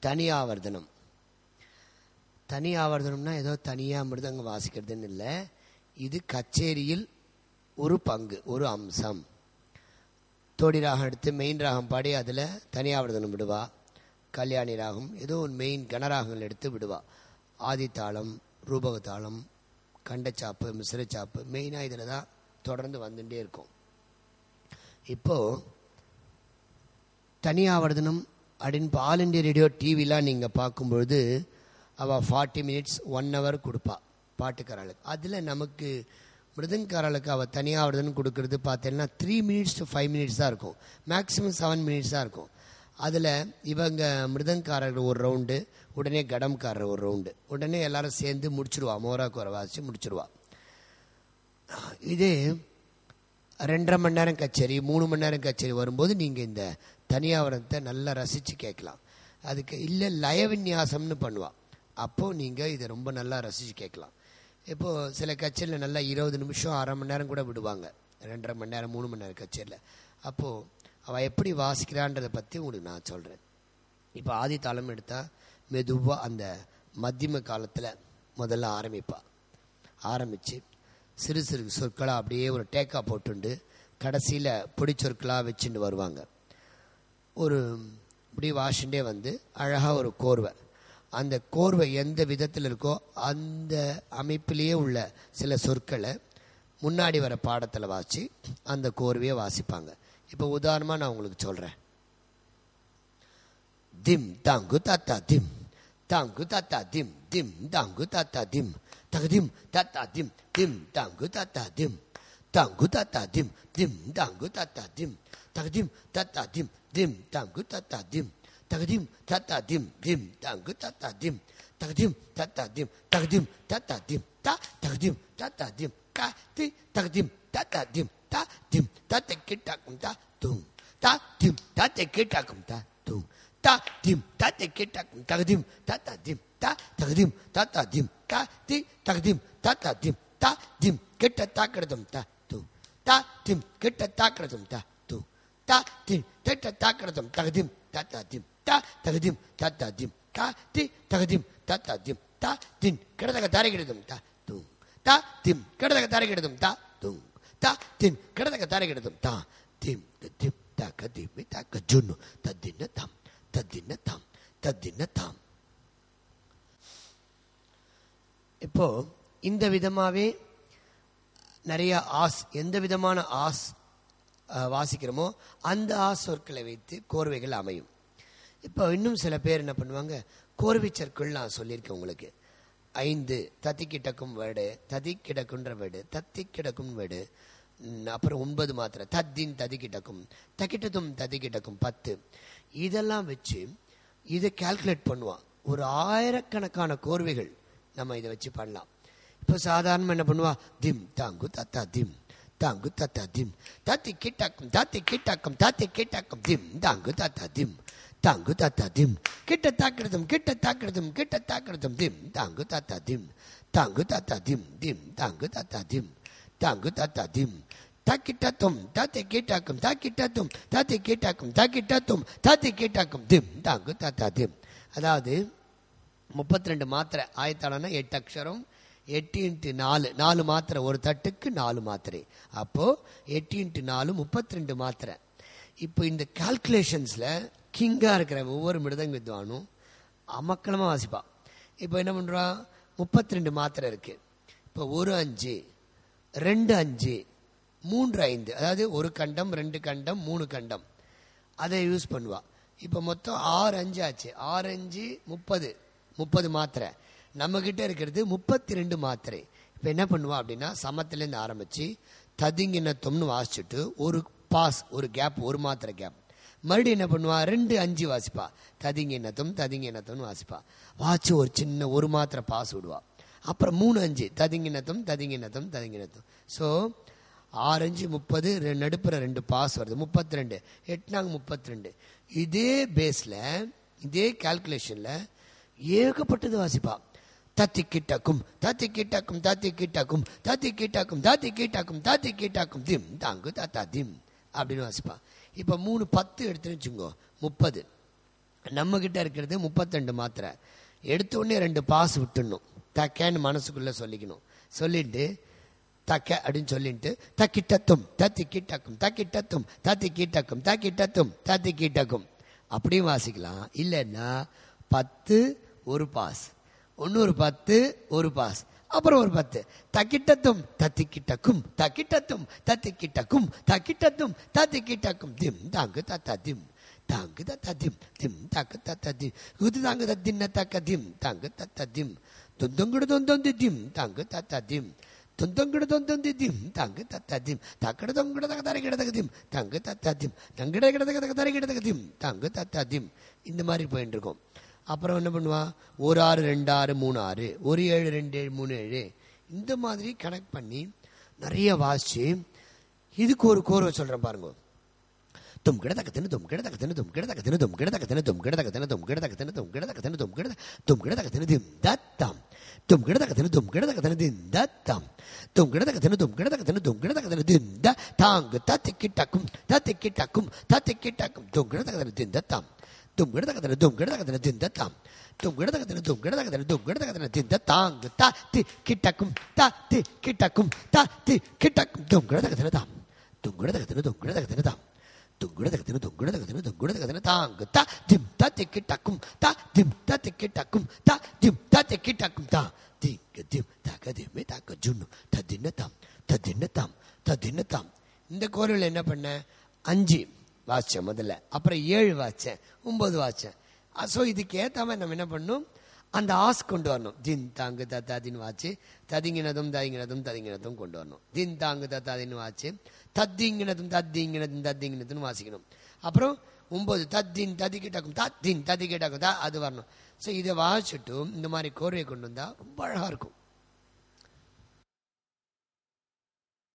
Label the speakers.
Speaker 1: தனி ஆவர்த்தனம் தனி ஆவர்த்தனம்னா ஏதோ தனியாக மிருதங்கம் வாசிக்கிறதுன்னு இல்லை இது கச்சேரியில் ஒரு பங்கு ஒரு அம்சம் தோடி ராகம் எடுத்து மெயின் ராகம் பாடி அதில் தனியாவர்தனம் விடுவா கல்யாணி ராகம் ஏதோ ஒரு மெயின் கனராகங்கள் எடுத்து விடுவா ஆதித்தாளம் ரூபகத்தாளம் கண்டச்சாப்பு மிசிறச்சாப்பு மெயினாக இதில் தான் தொடர்ந்து வந்துட்டே இருக்கும் இப்போது தனியாவர்தனம் அப்படின்னு இப்போ ஆல் இண்டியா ரேடியோ டிவிலாம் நீங்கள் பார்க்கும்பொழுது அவள் ஃபார்ட்டி மினிட்ஸ் ஒன் ஹவர் கொடுப்பா பாட்டுக்காரளுக்கு அதில் நமக்கு மிருதங்காரளுக்கு அவள் தனியாவர்தனம் கொடுக்கறது பார்த்தீங்கன்னா three minutes to five minutes தான் இருக்கும் மேக்ஸிமம் செவன் மினிட்ஸ் தான் இருக்கும் அதில் இவங்க மிருதங்காரர் ஒரு ரவுண்டு உடனே கடம்காரர் ஒரு ரவுண்டு உடனே எல்லாரும் சேர்ந்து முடிச்சிருவா மோரா குறை வாசித்து முடிச்சிருவா இதே ரெண்டரை மணி நேரம் கச்சேரி மூணு மணி நேரம் கச்சேரி வரும்போது நீங்கள் இந்த தனியாவரத்தை நல்லா ரசித்து கேட்கலாம் அதுக்கு இல்லை லய விநியாசம்னு பண்ணுவாள் அப்போது நீங்கள் இதை ரொம்ப நல்லா ரசித்து கேட்கலாம் இப்போது சில கச்சேரியில் நல்லா இருபது நிமிஷம் அரை மணி நேரம் கூட விடுவாங்க ரெண்டரை மணி நேரம் மூணு மணி நேரம் கச்சேரியில் அப்போது அவள் எப்படி வாசிக்கிறான்றதை பற்றி உங்களுக்கு நான் சொல்கிறேன் இப்போ ஆதி தாளம் எடுத்தால் மெதுவாக அந்த மத்தியம காலத்தில் முதல்ல ஆரம்பிப்பாள் ஆரம்பித்து சிறு சிறு சொற்களாக அப்படியே ஒரு டேக்கா போட்டுண்டு கடைசியில் பொடி சொற்களாக வச்சுட்டு வருவாங்க ஒரு இப்படி வாஷிண்டே வந்து அழகாக ஒரு கோர்வை அந்த கோர்வை எந்த விதத்தில் இருக்கோ அந்த அமைப்பிலேயே உள்ள சில சொற்களை முன்னாடி வர பாடத்தில் வாசி அந்த கோர்வையை வாசிப்பாங்க இப்போ உதாரணமாக நான் உங்களுக்கு சொல்கிறேன் திம் தாங்கு தாத்தா திம் தாங்கு தாத்தா திம் திம் தாங்கு தாத்தா திம் தகதிம் தாத்தா திம் திம் தாங்கு தாத்தா திம் தாங்கு தாத்தா திம் திம் தாங்கு தாத்தா திம் தகதிம் தாத்தா திம் திம் தாங்கு தாத்தா திம் தகதிம் தாத்தா திம் திம் தாங்கு தாத்தா திம் தகதிம் தாத்தா திம் தகதிம் தாத்தா திம் தா தகதிம் தாத்தா திம் கா தி தகதிம் தாத்தா திம் தா திம் தாத்தை கிட்டாக்கும் தா தும் தா திம் தாத்தை கிட்டாக்கும் தா தும் தா திம் தாத்தை கிட்டாக்கும் தகதிம் தாத்தா திம் தா தகதிம் தாத்தா திம் தா தி தகதிம் தாத்தா திம் தா திம் கெட்ட தாக்கிறதும் தா தும் தா திம் கெட்ட தாக்கிறதும் தா தும் தா திம் கெட்ட தாக்கிறதும் தகதிம் தாத்தா திம் தா தகதிம் தாத்தா திம் தா தி தகதிம் தாத்தா திம் தா தின் கிடதக தாரைகிடதும் தா தும் தா திம் கிடதக தாரைகிடதும் தா தும் தா தின் கிடதக தாரைகிடதும் தா திம் திம் தாக்க திம்மி தாக்க ஜுன்னு தத்தின தாம் தத்தின தாம் தத்தின தாம் இப்போ இந்த விதமாகவே நிறைய ஆஸ் எந்த விதமான ஆஸ் அஹ், வாசிக்கிறோமோ அந்த ஆஸ் சொற்களை வைத்து கோர்வைகள் அமையும் இப்போ இன்னும் சில பேர் என்ன பண்ணுவாங்க கோர்வை சொற்கள் நான் சொல்லியிருக்கேன் உங்களுக்கு ஐந்து தத்தி கிடக்கும் வேடு ததி கிடக்குன்ற வேடு தத்தி கிடக்கும் வேடு ம், அப்புறம் ஒன்பது மாத்திரை தத்தின் ததி கிடக்கும் தக்கிட்டதும் ததி கிடக்கும் பத்து இதெல்லாம் வச்சு இதை கால்குலேட் பண்ணுவான் ஒரு ஆயிரக்கணக்கான கோர்வைகள் நம்ம இதை வச்சு பண்ணலாம் இப்போ சாதாரணமாக என்ன பண்ணுவா திம் தாங்கு தத்தா திம் தாங்கு தத்தா திம் தாத்தி கிட்டாக்கும் தாத்தி கிட்டாக்கும் தாத்தி கிட்டாக்கும் திம் தாங்கு தத்தா திம் தாங்கு தத்தா திம் கிட்ட தாக்கிறதும் கிட்ட தாக்கிறதும் கிட்ட தாக்கிறதும் திம் தாங்கு தத்தா திம் தாங்கு தத்தா திம் திம் தாங்கு தத்தா திம் தாங்கு தத்தா திம் தாக்கிட்டத்தும் தாத்தி கீட்டாக்கும் தாக்கிட்டத்தும் தாத்தி கீட்டாக்கும் தாக்கிட்டத்தும் தாத்தி கீட்டாக்கும் திம் தாங்கு தத்தா திம் அதாவது முப்பத்தி ரெண்டு மாத்திரை ஆயத்தாளனா எட்டு அக்ஷரம் எட்டு இன்ட்டு நாலு நாலு மாத்திரை ஒரு தட்டுக்கு நாலு மாத்திரை அப்போ எட்டு இன்ட்டு நாலு முப்பத்தி ரெண்டு மாத்திரை இப்போ இந்த கால்குலேஷன்ஸில் கிங்காக இருக்கிற ஒவ்வொரு மிருதங்க வித்வானும் அமக்கலமாக வாசிப்பான் இப்போ என்ன பண்ணுறான் முப்பத்தி ரெண்டு மாத்திரை இருக்கு இப்போ ஒரு அஞ்சு ரெண்டு அஞ்சு மூன்று ஐந்து அதாவது ஒரு கண்டம் ரெண்டு கண்டம் மூணு கண்டம் அதை யூஸ் பண்ணுவா இப்போ மொத்தம் ஆறு அஞ்சு ஆச்சு ஆறு அஞ்சு முப்பது முப்பது மாத்திரை நம்ம கிட்ட இருக்கிறது முப்பத்தி ரெண்டு மாத்திரை இப்போ என்ன பண்ணுவா அப்படின்னா சமத்துலேருந்து ஆரம்பிச்சு ததிங்கினத்தம்னு வாசிச்சுட்டு ஒரு பாஸ் ஒரு கேப் ஒரு மாத்திரை கேப் மறுபடியும் என்ன பண்ணுவா ரெண்டு அஞ்சு வாசிப்பா ததிங்கினத்தம் ததிங்கினத்தம்னு வாசிப்பா வாச்சு ஒரு சின்ன ஒரு மாத்திரை பாஸ் விடுவா அப்புறம் மூணு அஞ்சு ததிங்கினத்தம் ததிங்கினத்தம் ததிங்கினத்தம் ஸோ ஆரஞ்சு முப்பது ரெ- நடுப்புற ரெண்டு பாஸ் வருது முப்பத்தி ரெண்டு எட்னாங்க முப்பத்தி ரெண்டு இதே பேஸில் இதே கால்குலேஷனில் ஏகப்பட்டது வாசிப்பா தத்தி கிட்டக்கும் தத்தி கிட்டக்கும் தத்தி கிட்டக்கும் தத்தி கிட்டக்கும் தத்தி கிட்டக்கும் தத்தி கிட்டக்கும் திம் தாங்கு தாத்தா திம் அப்படின்னு வாசிப்பா இப்போ மூணு பத்து எடுத்துன்னு வச்சுக்கோ முப்பது நம்ம கிட்ட இருக்கிறது முப்பத்தெண்டு மாத்திரை எடுத்த உடனே ரெண்டு பாஸ் விட்டுடணும் தக்கேன்னு மனசுக்குள்ள சொல்லிக்கணும் சொல்லிட்டு தக்க அப்படின்னு சொல்லிட்டு தக்கிட்டத்தும் தத்தி கிட்டக்கும் தக்கிட்டத்தும் தத்தி கிட்டக்கும் தக்கிட்டத்தும் தத்தி கிட்டக்கும் அப்படியும் வாசிக்கலாம் இல்லைன்னா பத்து ஒரு பாஸ் இன்னொரு பத்து ஒரு பாஸ் அப்புறம் ஒரு பத்து தக்கிட்டத்தும் தத்திக்கிட்டக்கும் தக்கிட்டத்தும் தத்திக்கிட்டக்கும் தக்கிட்டத்தும் தத்திக்கிட்டக்கும் திம் தாங்கு தத்தா திம் தாங்கு தத்தா திம் திம் தாக்கு தத்தா திம் குது தாங்கு தத்தின்ன தக்க திம் தாங்கு தத்தா திம் தொந்தொங்குடு தொந்தொந்து திம் தாங்கு தத்தா திம் தொந்தொங்குடு தொந்தொந்து திம் தாங்கு தத்தா திம் தக்கட தொங்குட தக தரை கிடதக திம் தாங்கு தத்தா திம் தங்கிட கிடதக தக தரை கிடதக திம் தாங்கு தத்தா திம் இந்த மாதிரி போயிட்டு இருக்கோம் அப்புறம் என்ன பண்ணுவா ஒரு ஆறு ரெண்டு ஆறு மூணு ஆறு ஒரு ஏழு ரெண்டு ஏழு மூணு ஏழு இந்த மாதிரி கனெக்ட் பண்ணி நிறைய வாசிச்சு இதுக்கு ஒரு கோர்வை சொல்றேன் பாருங்க தும் கிட தக்கத்தின தும் கிட தக்கத்தின தும் கிட தக்கத்தின தும் கிட தக்கத்தின தும் கிட தக்கத்தின தும் கிட தக்கத்தின தும் கிட தக்கத்தின தும் கிட தும் கிட தக்கத்தின திம் தத்தம் தும் கிட தக்கத்தின தும் கிட தக்கத்தின திம் தத்தம் தும் கிட தக்கத்தின தும் கிட தக்கத்தின தும் கிட தக்கத்தின திம் த தாங்கு தத்தி கிட்டக்கும் தத்தி கிட்டக்கும் தத்தி கிட்டக்கும் தும் கிட தக்கத்தின திம் தத்தம் தும் கிட தக்கத்தின தும் கிட தக்கத்தின திம் தத்தம் தும் கிட தக்கத்தின தும் கிட தக்கத்தின தும் கிட தக்கத்தின திம் த தாங்கு தத்தி கிட்டக்கும் தத்தி கிட்டக்கும் தத்தி கிட்டக்கும் தும் கிட தக்கத்தின தாம் தும் கிட தக்கத்தின தும் கிட தக்கத்தின தாம் துங்குடதகத்தின துங்குடதகத்தின துங்குடதகத்தின தாங்கு தா திம் த திக்கி டக்கும் தா திம் த திக்கி டக்கும் தா திம் த திக்கி டக்கும் தா திங்க திம் தக திம்மி தக்க ஜுன்னு ததின்ன தாம் ததின்ன தாம் ததின்ன தாம் இந்த கோரில் என்ன பண்ண அஞ்சு வாச்சேன் முதல்ல அப்புறம் ஏழு வாச்சேன் ஒன்பது வாச்சேன் ஸோ இதுக்கு ஏற்ற மாதிரி நம்ம என்ன பண்ணணும் அந்த ஆஸ் கொண்டு வரணும் தின் தாங்கு தத்தாதின்னு வாச்சு ததிங்கினதும் ததிங்கினதும் ததிங்கினதும் கொண்டு வரணும் தின் தாங்கு தத்தாதின்னு வாச்சு தத்திங்கினதும் தத்திங்கினதும் தத்திங்கினதும் வாசிக்கணும் அப்புறம் ஒன்பது தத்தின் ததிக்கிட்டாக்கும் தத்தின் ததிக்கிட்டாக்கும் தா அது வரணும் ஸோ இதை வாசிச்சுட்டு இந்த மாதிரி கோர்வையை கொண்டு வந்தால் ரொம்ப அழகாக இருக்கும்